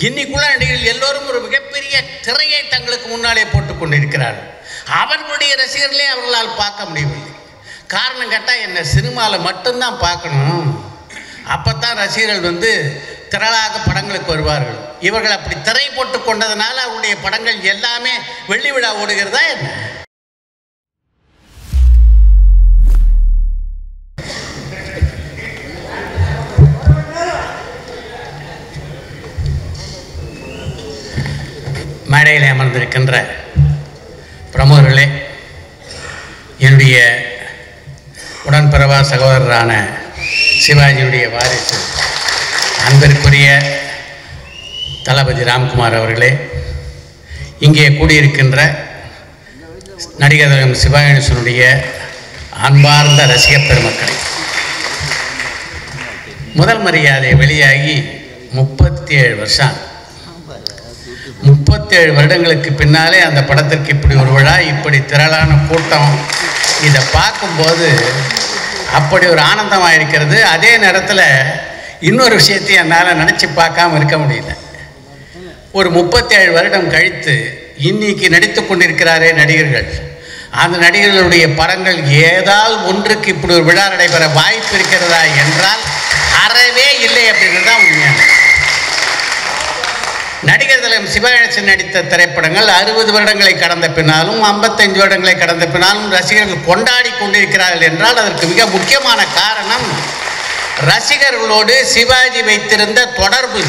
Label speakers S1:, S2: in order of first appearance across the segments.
S1: இன்னைக்குள்ள நடிகர்கள் எல்லோரும் ஒரு மிகப்பெரிய திரையை தங்களுக்கு முன்னாலே போட்டுக் கொண்டிருக்கிறார்கள் அவர்களுடைய ரசிகர்களே அவர்களால் பார்க்க முடியவில்லை காரணம் கேட்டால் என்ன சினிமாவில் மட்டும்தான் பார்க்கணும் அப்பத்தான் ரசிகர்கள் வந்து திரளாக படங்களுக்கு வருவார்கள் இவர்கள் அப்படி திரை போட்டு கொண்டதுனால அவருடைய படங்கள் எல்லாமே வெள்ளி விழா ஓடுகிறதா என்ன மேடையில் அமர்ந்திருக்கின்ற பிரமுகர்களே என்னுடைய உடன்பிறவா சகோதரரான சிவாஜியுடைய வாரிசு அன்பிற்குரிய தளபதி ராம்குமார் அவர்களே இங்கே கூடியிருக்கின்ற நடிகர் திலகம் சிவகணேசனுடைய அன்பார்ந்த ரசிகப் பெருமக்களே முதல் மரியாதை வெளியாகி முப்பத்தி ஏழு வருஷம் முப்பத்தேழு வருடங்களுக்கு பின்னாலே அந்த படத்திற்கு இப்படி ஒரு விழா இப்படி திரளான கூட்டம் இதை பார்க்கும்போது அப்படி ஒரு ஆனந்தமாக இருக்கிறது அதே நேரத்தில் இன்னொரு விஷயத்தையும் என்னால் நினச்சி பார்க்காம இருக்க முடியல ஒரு முப்பத்தேழு வருடம் கழித்து இன்னைக்கு நடித்து கொண்டிருக்கிறாரே நடிகர்கள் அந்த நடிகர்களுடைய படங்கள் ஏதாவது ஒன்றுக்கு இப்படி ஒரு விழா நடைபெற வாய்ப்பு இருக்கிறதா என்றால் அறவே இல்லை அப்படின்றது தான் உண்மையான நடிகர் திலகம் சிவகணேசன் நடித்த திரைப்படங்கள் அறுபது வருடங்களை கடந்த பின்னாலும் ஐம்பத்தஞ்சு வருடங்களை கடந்த பின்னாலும் ரசிகர்கள் கொண்டாடி கொண்டிருக்கிறார்கள் என்றால் அதற்கு மிக முக்கியமான காரணம் ரசிகர்களோடு சிவாஜி வைத்திருந்த தொடர்பு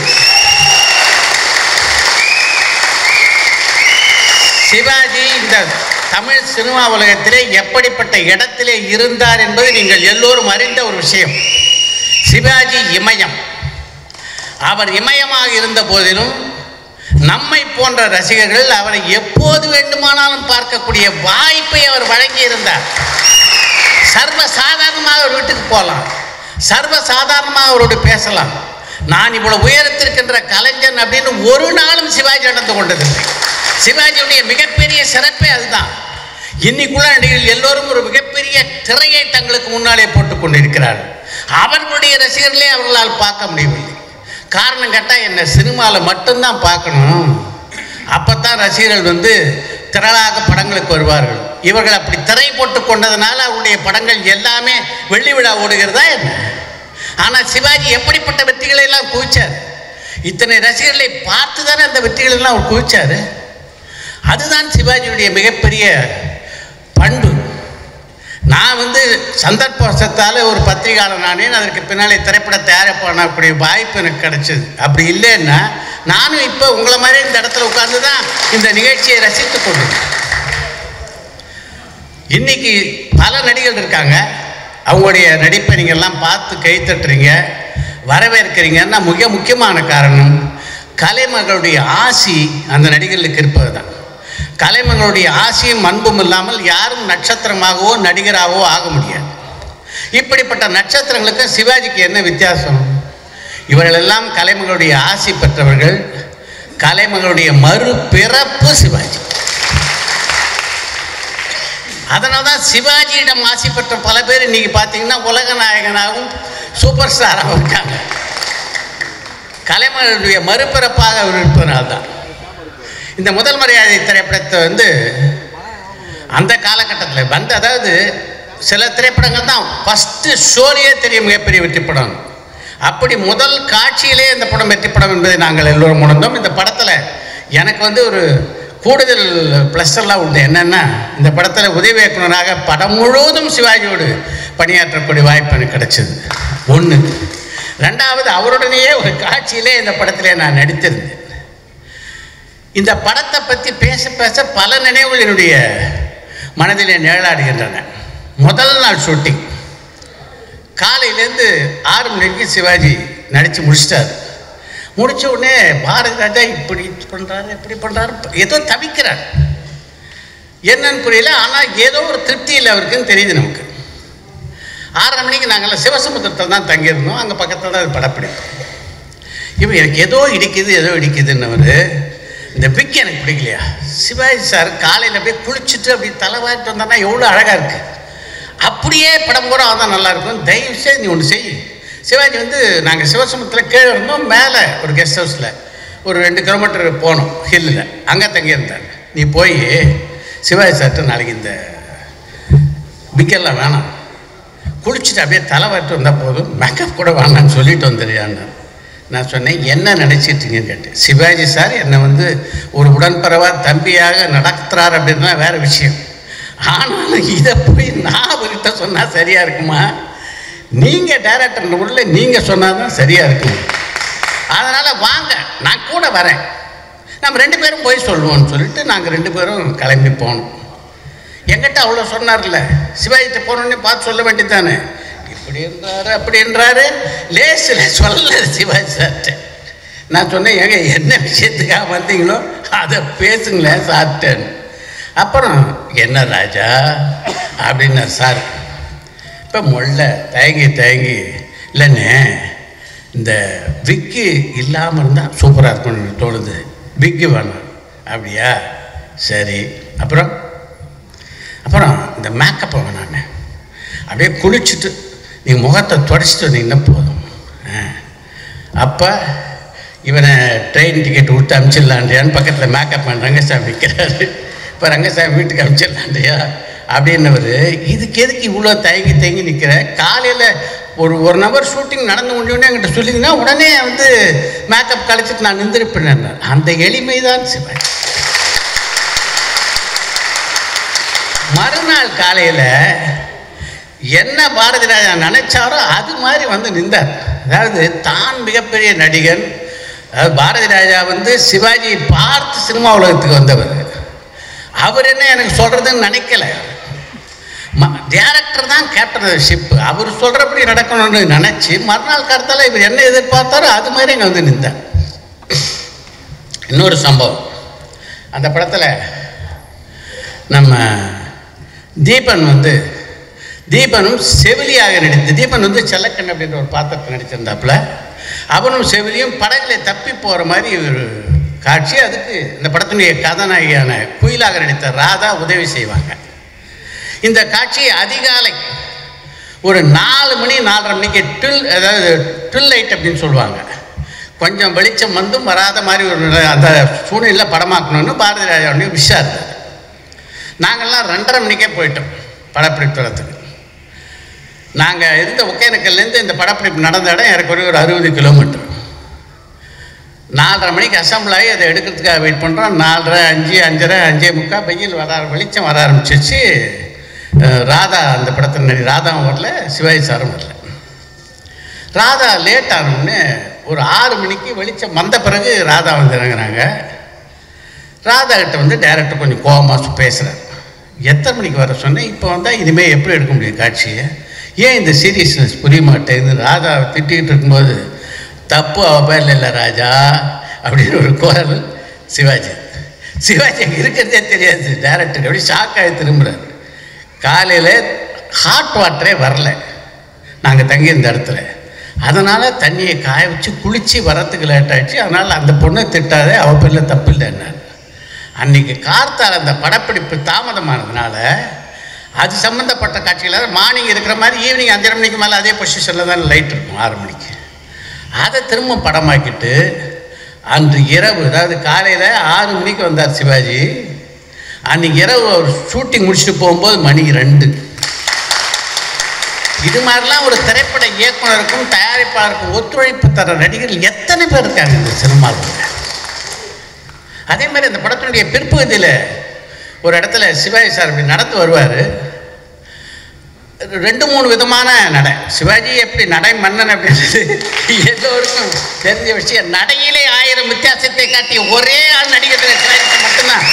S1: சிவாஜி இந்த தமிழ் சினிமா உலகத்திலே எப்படிப்பட்ட இடத்திலே இருந்தார் என்பது நீங்கள் எல்லோரும் அறிந்த ஒரு விஷயம் சிவாஜி இமயம் அவர் இமயமாக இருந்த போதிலும் நம்மை போன்ற ரசிகர்கள் அவரை எப்போது வேண்டுமானாலும் பார்க்கக்கூடிய வாய்ப்பை அவர் வழங்கியிருந்தார் சர்வ சாதாரணமாக அவர் வீட்டுக்கு போகலாம் சர்வ சாதாரணமாக அவரோடு பேசலாம் நான் இவ்வளவு உயரத்திருக்கின்ற கலைஞன் அப்படின்னு ஒரு நாளும் சிவாஜி நடந்து கொண்டதில்லை சிவாஜியுடைய மிகப்பெரிய சிறப்பே அதுதான் இன்னைக்குள்ள நடிகர்கள் எல்லோரும் ஒரு மிகப்பெரிய திரையை தங்களுக்கு முன்னாலே போட்டுக் கொண்டிருக்கிறார்கள் அவர்களுடைய ரசிகர்களே அவர்களால் பார்க்க முடியவில்லை காரணம் கேட்டால் என்ன சினிமாவில் மட்டும்தான் பார்க்கணும் அப்பத்தான் ரசிகர்கள் வந்து திரளாக படங்களுக்கு வருவார்கள் இவர்கள் அப்படி திரை போட்டு கொண்டதுனால அவருடைய படங்கள் எல்லாமே வெள்ளி விழா ஓடுகிறதா என்ன ஆனால் சிவாஜி எப்படிப்பட்ட வெற்றிகளை எல்லாம் குவிச்சார் இத்தனை ரசிகர்களை பார்த்து தானே அந்த வெற்றிகள் எல்லாம் அவர் குவிச்சார் அதுதான் சிவாஜியுடைய மிகப்பெரிய பண்பு நான் வந்து சந்தர்ப்பவசத்தால் ஒரு பத்திரிகையாளர் நானேன் அதற்கு பின்னாலே திரைப்பட தயாரிப்பு பண்ணக்கூடிய வாய்ப்பு எனக்கு கிடைச்சது அப்படி இல்லைன்னா நானும் இப்போ உங்களை மாதிரி இந்த இடத்துல உட்கார்ந்து தான் இந்த நிகழ்ச்சியை ரசித்து கொண்டு இன்னைக்கு பல நடிகர்கள் இருக்காங்க அவங்களுடைய நடிப்பை நீங்கள் எல்லாம் பார்த்து கை தட்டுறீங்க வரவேற்கிறீங்கன்னா மிக முக்கியமான காரணம் கலைமகளுடைய ஆசி அந்த நடிகர்களுக்கு இருப்பது தான் கலைமகளுடைய ஆசையும் அன்பும் இல்லாமல் யாரும் நட்சத்திரமாகவோ நடிகராகவோ ஆக முடியாது இப்படிப்பட்ட நட்சத்திரங்களுக்கு சிவாஜிக்கு என்ன வித்தியாசம் இவர்களெல்லாம் கலைமகளுடைய ஆசி பெற்றவர்கள் கலைமகளுடைய மறுபிறப்பு சிவாஜி அதனால தான் சிவாஜியிடம் ஆசி பெற்ற பல பேர் இன்னைக்கு பார்த்தீங்கன்னா உலக நாயகனாகவும் சூப்பர் ஸ்டாராகவும் இருக்காங்க கலைமகளுடைய மறுபிறப்பாக அவர் இருப்பதனால்தான் இந்த முதல் மரியாதை திரைப்படத்தை வந்து அந்த காலகட்டத்தில் வந்து அதாவது சில திரைப்படங்கள் தான் ஃபஸ்ட்டு ஷோலேயே தெரியும் மிகப்பெரிய வெற்றி படம் அப்படி முதல் காட்சியிலே இந்த படம் வெற்றி படம் என்பதை நாங்கள் எல்லோரும் உணர்ந்தோம் இந்த படத்தில் எனக்கு வந்து ஒரு கூடுதல் ப்ளஸ் எல்லாம் உண்டு என்னென்னா இந்த படத்தில் உதவி இயக்குனராக படம் முழுவதும் சிவாஜியோடு பணியாற்றக்கூடிய வாய்ப்பு எனக்கு கிடைச்சது ஒன்று ரெண்டாவது அவருடனேயே ஒரு காட்சியிலே இந்த படத்திலே நான் நடித்திருந்தேன் இந்த படத்தை பற்றி பேச பேச பல நினைவுகள் என்னுடைய மனதிலே நிழலாடுகின்றன முதல் நாள் ஷூட்டிங் காலையிலேருந்து ஆறு மணிக்கு சிவாஜி நடித்து முடிச்சிட்டார் முடித்த உடனே பாரதி ராஜா இப்படி பண்ணுறாரு இப்படி பண்ணுறாரு ஏதோ தவிக்கிறார் என்னன்னு புரியல ஆனால் ஏதோ ஒரு திருப்தி இல்லை அவருக்குன்னு தெரியுது நமக்கு ஆறரை மணிக்கு நாங்கள்லாம் சிவசமுத்திரத்தில் தான் தங்கியிருந்தோம் அங்கே பக்கத்தில் தான் படப்பிடிப்போம் இப்போ எனக்கு ஏதோ இடிக்குது ஏதோ இடிக்குதுன்னவர் இந்த பிக் எனக்கு பிடிக்கலையா சிவாஜி சார் காலையில் அப்படியே குளிச்சுட்டு அப்படி தலை வாரிட்டு வந்தான்னா எவ்வளோ அழகாக இருக்குது அப்படியே படம் கூட வந்தால் நல்லாயிருக்கும் தயவு செய்து நீ ஒன்று செய் சிவாஜி வந்து நாங்கள் சிவசமுத்திரத்தில் கீழே இருந்தோம் மேலே ஒரு கெஸ்ட் ஹவுஸில் ஒரு ரெண்டு கிலோமீட்டர் போகணும் ஹில்லில் அங்கே தங்கியிருந்தார் நீ போய் சிவாஜி சார்ட்ட நாளைக்கு இந்த பிக்கெல்லாம் வேணாம் குளிச்சுட்டு அப்படியே தலை வரட்டு வந்தால் போதும் மேக்கப் கூட வேணாம்னு சொல்லிட்டு வந்துடுறியான்னு நான் சொன்னேன் என்ன நினச்சிட்டீங்கன்னு கேட்டேன் சிவாஜி சார் என்னை வந்து ஒரு உடன்பரவா தம்பியாக நடத்துகிறார் அப்படின்னா வேற விஷயம் ஆனாலும் இதை போய் நான் அவர்கிட்ட சொன்னால் சரியாக இருக்குமா நீங்கள் டேரக்டர் உள்ள நீங்கள் சொன்னால் தான் சரியாக இருக்கும் அதனால் வாங்க நான் கூட வரேன் நம்ம ரெண்டு பேரும் போய் சொல்லுவோம்னு சொல்லிட்டு நாங்கள் ரெண்டு பேரும் கிளம்பி போனோம் எங்கிட்ட அவ்வளோ சொன்னார்ல சிவாஜிட்ட போனோடனே பார்த்து சொல்ல வேண்டியதானே இப்படி என்றாரு அப்படி என்றாரு லேசில் சொல்ல சிவாஜி சார்ட்ட நான் சொன்னேன் ஏங்க என்ன விஷயத்துக்காக வந்தீங்களோ அதை பேசுங்களேன் சார்ட்டேன்னு அப்புறம் என்ன ராஜா அப்படின்னார் சார் இப்போ முள்ள தயங்கி தயங்கி இல்லைண்ணே இந்த விக்கு இல்லாமல் இருந்தால் சூப்பராக இருக்கும்னு எனக்கு தோணுது விக்கு வேணும் அப்படியா சரி அப்புறம் அப்புறம் இந்த மேக்கப்பை வேணாண்ணே அப்படியே குளிச்சுட்டு நீங்கள் முகத்தை தொடச்சிட்டு வந்தீங்கன்னா போதும் ஆ. அப்போ இவனை ட்ரெயின் டிக்கெட் விட்டு அனுப்பிச்சிடலான்றியான்னு பக்கத்தில் மேக்கப் மேன் ரங்கசாமி விற்கிறாரு இப்போ ரங்கசாமி வீட்டுக்கு அனுப்பிச்சிடலான்றியா அப்படின்னவர் இதுக்கு எதுக்கு இவ்வளோ தயங்கி தயங்கி நிற்கிற காலையில் ஒரு ஒரு நபர் ஷூட்டிங் நடந்து முடிஞ்சோடனே என்கிட்ட சொல்லிங்கன்னா உடனே வந்து மேக்கப் கழிச்சிட்டு நான் நின்றுருப்பேன் அந்த எளிமை தான் சிவன் மறுநாள் காலையில் என்ன பாரதி ராஜா நினைச்சாரோ அது மாதிரி வந்து நின்றார் அதாவது தான் மிகப்பெரிய நடிகன் அதாவது பாரதி ராஜா வந்து சிவாஜியை பார்த்து சினிமா உலகத்துக்கு வந்தவர் அவர் என்ன எனக்கு சொல்கிறதுன்னு நினைக்கல டேரக்டர் தான் கேப்டன் ஷிப் அவர் சொல்கிறபடி நடக்கணும்னு நினச்சி மறுநாள் காலத்தால் இவர் என்ன எதிர்பார்த்தாரோ அது மாதிரி இங்கே வந்து நின்றார் இன்னொரு சம்பவம் அந்த படத்தில் நம்ம தீபன் வந்து தீபனும் செவிலியாக நடித்து தீபன் வந்து செல்லக்கண் அப்படின்ற ஒரு பாத்திரத்தை நடிச்சிருந்தாப்புல அவனும் செவிலியும் படகுல தப்பி போகிற மாதிரி ஒரு காட்சி அதுக்கு இந்த படத்தினுடைய கதாநாயகியான குயிலாக நடித்த ராதா உதவி செய்வாங்க இந்த காட்சி அதிகாலை ஒரு நாலு மணி நாலரை மணிக்கு ட்ரில் அதாவது ட்ரில் லைட் அப்படின்னு சொல்லுவாங்க கொஞ்சம் வெளிச்சம் வந்தும் வராத மாதிரி ஒரு நிலை- அந்த சூழ்நிலை படமாக்கணும்னு பாரதி ராஜாவுடைய விஷயம் இருந்தது நாங்கள்லாம் ரெண்டரை மணிக்கே போயிட்டோம் படப்பிடிப்புறத்துக்கு நாங்கள் இருந்த ஒகேனக்கல்லேருந்து இந்த படப்பிடிப்பு நடந்த இடம் ஏறக்குறைய ஒரு அறுபது கிலோமீட்டர் நாலரை மணிக்கு அசம்பிள் ஆகி அதை எடுக்கிறதுக்காக வெயிட் பண்ணுறோம் நாலரை அஞ்சு அஞ்சரை அஞ்சே முக்கால் வெயில் வர வெளிச்சம் வர ஆரம்பிச்சிச்சு அஹ் ராதா அந்த படத்தில் நடி ராதாவும் வரல சிவாஜி சாரும் வரல ராதா லேட் ஆனோடனே ஒரு ஆறு மணிக்கு வெளிச்சம் வந்த பிறகு ராதா வந்து இறங்குறாங்க ராதா கிட்ட வந்து டைரக்டர் கொஞ்சம் கோபமாக பேசுகிறார் எத்தனை மணிக்கு வர சொன்னேன் இப்போ வந்தால் இனிமேல் எப்படி எடுக்க முடியும் காட்சியை ஏன் இந்த சீரியஸ்னஸ் புரிய மாட்டேங்குது ராதா திட்டிகிட்டு இருக்கும்போது தப்பு அவ பேரில் இல்லை ராஜா அப்படின்னு ஒரு குரல் சிவாஜி சிவாஜி அங்கே இருக்கிறதே தெரியாது டேரக்டர் அப்படி ஷாக் ஆகி திரும்புகிறார் காலையில் ஹாட் வாட்டரே வரல நாங்கள் தங்கியிருந்த இடத்துல அதனால் தண்ணியை காய வச்சு குளித்து வரத்துக்கு லேட் ஆயிடுச்சு அதனால் அந்த பொண்ணை திட்டாதே அவள் பேரில் தப்பு இல்லைன்னாரு அன்னைக்கு கார்த்தால் அந்த படப்பிடிப்பு தாமதமானதுனால அது சம்மந்தப்பட்ட காட்சிகள் மார்னிங் இருக்கிற மாதிரி ஈவினிங் அஞ்சரை மணிக்கு மேலே அதே பொசிஷனில் தான் லைட் இருக்கும் ஆறு மணிக்கு அதை திரும்ப படமாக்கிட்டு அன்று இரவு அதாவது காலையில் ஆறு மணிக்கு வந்தார் சிவாஜி அன்னைக்கு இரவு அவர் ஷூட்டிங் முடிச்சுட்டு போகும்போது மணி ரெண்டு இது மாதிரிலாம் ஒரு திரைப்பட இயக்குனருக்கும் தயாரிப்பாளருக்கும் ஒத்துழைப்பு தர நடிகர்கள் எத்தனை பேர் இருக்காங்க இந்த சினிமாவில் அதே மாதிரி அந்த படத்தினுடைய பிற்பகுதியில் ஒரு இடத்துல சிவாஜி சார் இப்படி நடந்து வருவார் ரெண்டு மூணு விதமான நடை சிவாஜி எப்படி நடை மன்னன் அப்படின்றது எல்லோருக்கும் தெரிஞ்ச விஷயம் நடையிலே ஆயிரம் வித்தியாசத்தை காட்டிய ஒரே ஆள் நடிகர் சிவாஜி சார் மட்டும்தான்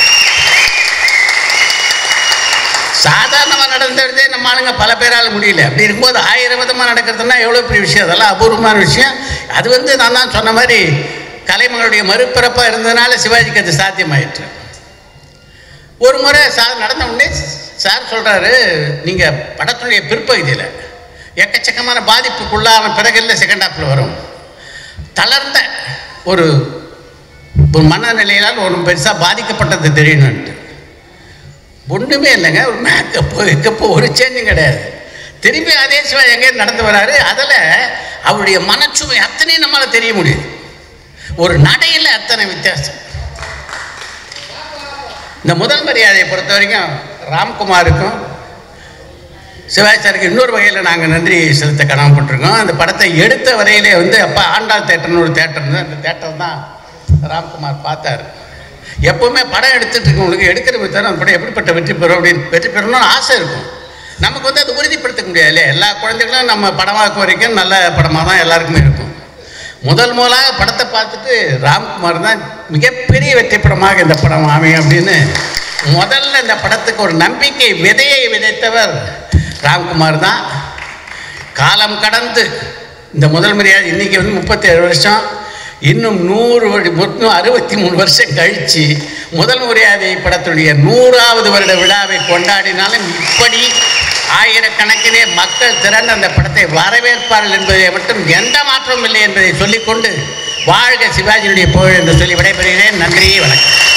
S1: சாதாரணமாக நடந்துறதே நம்ம ஆளுங்க பல பேரால் முடியல அப்படி இருக்கும்போது ஆயிரம் விதமாக நடக்கிறதுனா எவ்வளோ பெரிய விஷயம் அதெல்லாம் அபூர்வமான விஷயம் அது வந்து நான் தான் சொன்ன மாதிரி கலைமகளுடைய மறுபிறப்பாக இருந்ததுனால சிவாஜிக்கு அது சாத்தியமாயிற்று ஒரு முறை சார் நடந்த உடனே சார் சொல்கிறாரு நீங்கள் படத்தினுடைய பிற்பகுதியில் எக்கச்சக்கமான பாதிப்புக்குள்ளான பிறகு செகண்ட் ஹாஃபில் வரும் தளர்ந்த ஒரு ஒரு மனநிலையினால் ஒரு பெருசாக பாதிக்கப்பட்டது தெரியணுன்ட்டு ஒன்றுமே இல்லைங்க ஒரு மேக்கப்போ வைக்கப்போ ஒரு சேஞ்சும் கிடையாது திரும்பி அதே சிவா எங்கே நடந்து வராரு அதில் அவருடைய மனச்சுமை அத்தனையும் நம்மளால் தெரிய முடியுது ஒரு நடையில் அத்தனை வித்தியாசம் இந்த முதல் மரியாதையை பொறுத்த வரைக்கும் ராம்குமாருக்கும் சிவாஜி சாருக்கு இன்னொரு வகையில் நாங்கள் நன்றி செலுத்த கடமைப்பட்டிருக்கோம் அந்த படத்தை எடுத்த வரையிலே வந்து அப்போ ஆண்டாள் தேட்டர்னு ஒரு தேட்டர் இருந்தது அந்த தேட்டர் தான் ராம்குமார் பார்த்தார் எப்போவுமே படம் எடுத்துட்டு இருக்கவங்களுக்கு எடுக்கிற வித்தரம் அந்த படம் எப்படிப்பட்ட வெற்றி பெறும் அப்படின்னு வெற்றி பெறணும்னு ஆசை இருக்கும் நமக்கு வந்து அது உறுதிப்படுத்த முடியாது இல்லையா எல்லா குழந்தைகளும் நம்ம படமாக்க வரைக்கும் நல்ல படமாக தான் எல்லாருக்குமே இருக்கும் முதல் முதலாக படத்தை பார்த்துட்டு ராம்குமார் தான் மிகப்பெரிய வெற்றி படமாக இந்த படம் அமையும் அப்படின்னு முதல்ல இந்த படத்துக்கு ஒரு நம்பிக்கை விதையை விதைத்தவர் ராம்குமார் தான் காலம் கடந்து இந்த முதல் மரியாதை இன்னைக்கு வந்து முப்பத்தேழு வருஷம் இன்னும் நூறு வழி மொத்தம் அறுபத்தி மூணு வருஷம் கழித்து முதல் மரியாதை படத்துடைய நூறாவது வருட விழாவை கொண்டாடினாலும் இப்படி ஆயிரக்கணக்கிலே மக்கள் திரண்டு அந்த படத்தை வரவேற்பார்கள் என்பதை மட்டும் எந்த மாற்றமும் இல்லை என்பதை சொல்லிக்கொண்டு வாழ்க சிவாஜியுடைய புகழ் என்று சொல்லி விடைபெறுகிறேன் நன்றி வணக்கம்